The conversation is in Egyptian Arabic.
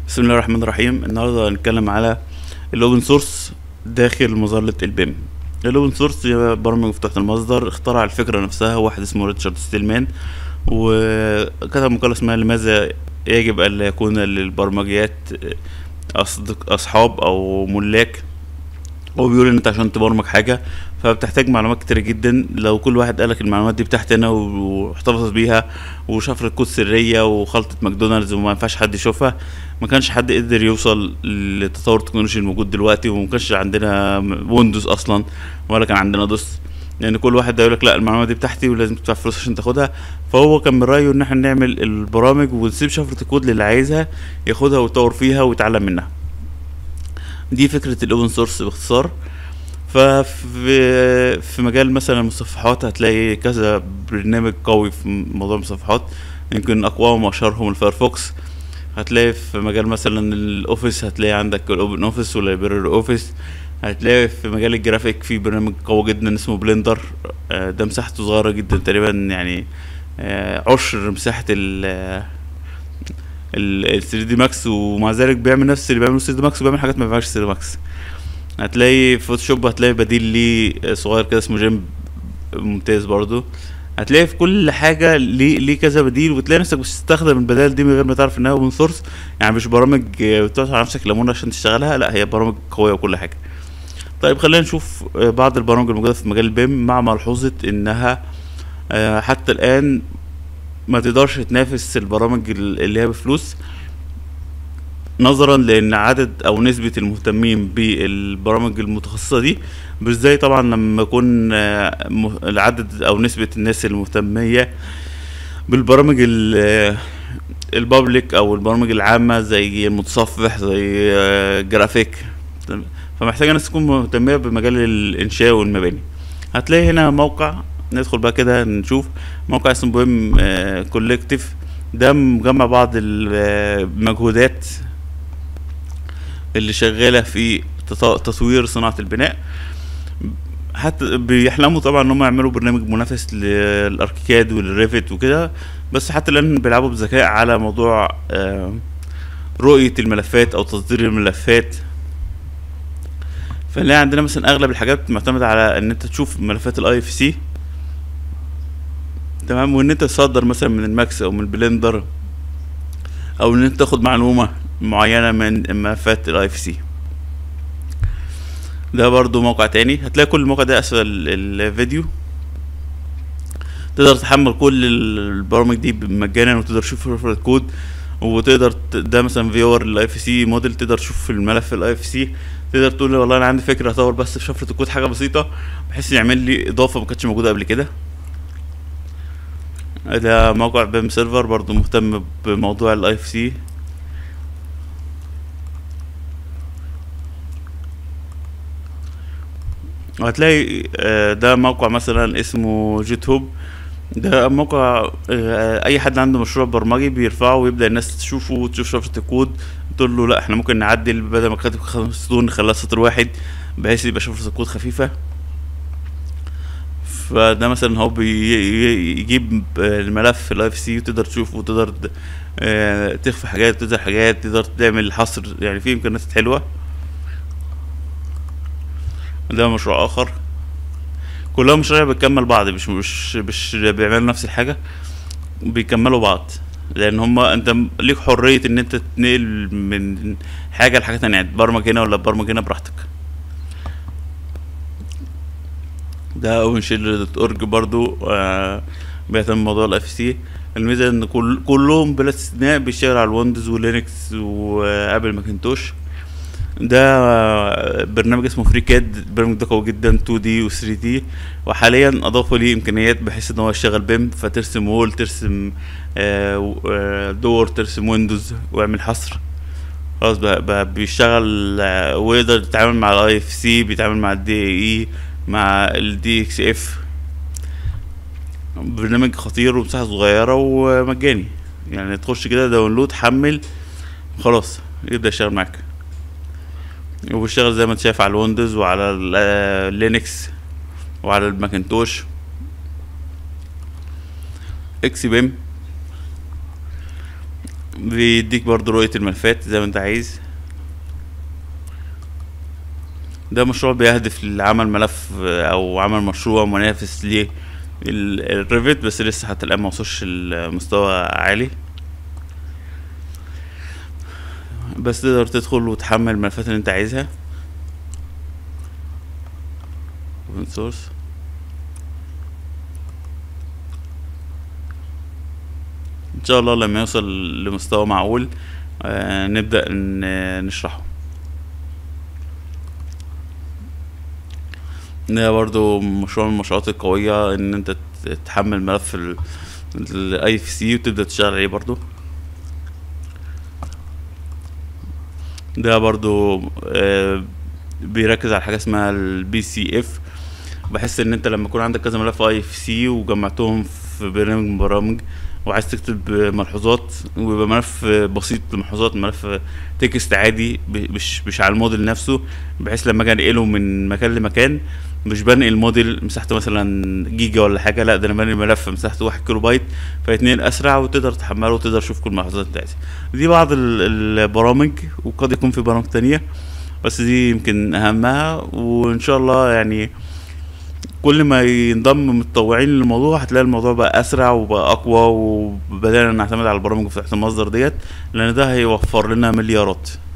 بسم الله الرحمن الرحيم النهارده هنتكلم على الاوبن سورس داخل مظله البيم الاوبن سورس هي برامج مفتوحه المصدر اخترع الفكره نفسها واحد اسمه ريتشارد ستيلمان وكتب مقاله اسمها لماذا يجب الا يكون للبرمجيات أصدق اصحاب او ملاك هو بيقول ان انت عشان تبرمج حاجه فبتحتاج معلومات كتير جدا لو كل واحد قالك المعلومات دي بتاعتي انا واحتفظ بيها وشفرة كود سريه وخلطه ماكدونالدز وما ينفعش حد يشوفها ما كانش حد قدر يوصل للتطور التكنولوجي الموجود دلوقتي وما كانش عندنا ويندوز اصلا ولا كان عندنا دوس لان يعني كل واحد يقول لك لا المعلومه دي بتاعتي ولازم تدفع فلوس عشان تاخدها فهو كان من رايه ان احنا نعمل البرامج ونسيب شفره الكود للي عايزها ياخدها ويطور فيها ويتعلم منها دي فكره الاوبن سورس باختصار ففي في مجال مثلا المصفحات هتلاقي كذا برنامج قوي في موضوع المصفحات يمكن اقواهم واشهرهم الفايرفوكس هتلاقي في مجال مثلا الاوفيس هتلاقي عندك الاوبن اوفيس واللايبراري اوفيس هتلاقي في مجال الجرافيك في برنامج قوي جدا اسمه بلندر ده مساحته صغيرة جدا تقريبا يعني عشر مساحة ال ال 3 دي ماكس ومع ذلك بيعمل نفس اللي بيعمله 3 دي ماكس وبيعمل حاجات ما بيعملش 3 دي ماكس هتلاقي فوتوشوب هتلاقي بديل ليه صغير كده اسمه جيم ممتاز برضو هتلاقي في كل حاجة ليه ليه كذا بديل وتلاقي نفسك بتستخدم البدائل دي من غير ما تعرف انها اوبن سورس يعني مش برامج بتقعد على نفسك ليمون عشان تشتغلها لا هي برامج قوية وكل حاجة طيب خلينا نشوف بعض البرامج الموجودة في مجال البيم مع ملحوظة انها حتى الان ما تقدرش تنافس البرامج اللي هي بفلوس نظرا لان عدد او نسبة المهتمين بالبرامج المتخصصة دي مش زي طبعا لما يكون العدد او نسبة الناس المهتمية بالبرامج البابليك او البرامج العامة زي المتصفح زي جرافيك فمحتاجة ناس تكون مهتمية بمجال الانشاء والمباني هتلاقي هنا موقع ندخل بقى كده نشوف موقع اسمه بويم كوليكتيف ده مجمع بعض المجهودات اللي شغالة في تطوير صناعة البناء حتى بيحلموا طبعا ان هم يعملوا برنامج منافس للاركيكاد والريفت وكده بس حتى الان بيلعبوا بذكاء على موضوع رؤية الملفات او تصدير الملفات فنلاقي عندنا مثلا اغلب الحاجات معتمدة على ان انت تشوف ملفات الاي اف سي تمام وان انت تصدر مثلا من الماكس او من البلندر او ان انت تاخد معلومة معينة من ملفات الاي اف سي ده برضو موقع تاني هتلاقي كل الموقع ده اسفل الفيديو تقدر تحمل كل البرامج دي مجانا وتقدر تشوف ريفرنس كود وتقدر ده مثلا فيور الاي اف سي موديل تقدر تشوف في الملف الاي اف سي تقدر تقول والله انا عندي فكره اطور بس في شفره الكود حاجه بسيطه بحيث يعمل لي اضافه ما كانتش موجوده قبل كده ده موقع بيم سيرفر برضو مهتم بموضوع الاي اف سي وهتلاقي ده موقع مثلا اسمه جيت هوب ده موقع اي حد عنده مشروع برمجي بيرفعه ويبدا الناس تشوفه وتشوف شفره الكود تقول له لا احنا ممكن نعدل بدل ما كاتب خمس سطور نخليها سطر واحد بحيث يبقى شفره الكود خفيفه فده مثلا هو بيجيب الملف الاف سي وتقدر تشوفه وتقدر تخفي حاجات تظهر حاجات تقدر تعمل حصر يعني في امكانيات حلوه ده مشروع اخر كلها مشاريع بتكمل بعض مش مش مش بيعملوا نفس الحاجه بيكملوا بعض لان هما انت ليك حريه ان انت تنقل من حاجه لحاجه تانية يعني تبرمج هنا ولا تبرمج هنا براحتك ده اوبن شيل دوت اورج برضو آه بيهتم بموضوع الاف سي الميزه ان كل كلهم بلا استثناء بيشتغل على الويندوز ولينكس وابل ماكنتوش ده برنامج اسمه فري كاد البرنامج ده قوي جدا 2 دي و 3 دي وحاليا اضافوا ليه امكانيات بحيث ان هو يشتغل بيم فترسم وول ترسم دور ترسم ويندوز ويعمل حصر خلاص بقى, بقى بيشتغل ويقدر يتعامل مع الاي اف سي بيتعامل مع الدي اي مع الدي اكس اف برنامج خطير ومساحه صغيره ومجاني يعني تخش كده داونلود حمل خلاص يبدا يشتغل معاك وبيشتغل زي ما انت شايف على الويندوز وعلى اللينكس وعلى الماكنتوش اكس بيم بيديك برضو رؤية الملفات زي ما انت عايز ده مشروع بيهدف لعمل ملف او عمل مشروع منافس للريفت بس لسه حتى الان موصلش لمستوى عالي بس تقدر تدخل وتحمل الملفات اللي انت عايزها open source ان شاء الله لما يوصل لمستوى معقول آه نبدأ ن- نشرحه ده برضو مشروع من المشروعات القوية ان انت ت- تحمل ملف الاي اف سي وتبدأ تشتغل عليه برضو ده برضو آه بيركز على حاجة اسمها البي سي اف بحس ان انت لما يكون عندك كذا ملف اي اف سي وجمعتهم في برنامج من برامج وعايز تكتب ملحوظات ويبقى ملف بسيط للملحوظات ملف تكست عادي ب- مش مش على الموديل نفسه بحيث لما اجي انقله من مكان لمكان مش بنقل موديل مساحته مثلا جيجا ولا حاجه لا ده انا بنقل ملف مساحته واحد كيلو بايت فاتنين اسرع وتقدر تحمله وتقدر تشوف كل الملاحظات اللي انت عايزها دي بعض ال- البرامج وقد يكون في برامج تانية بس دي يمكن اهمها وان شاء الله يعني كل ما ينضم متطوعين للموضوع هتلاقي الموضوع بقى اسرع وبقى اقوى وبدأنا نعتمد على البرامج بتاعت المصدر ديت لان ده هيوفر لنا مليارات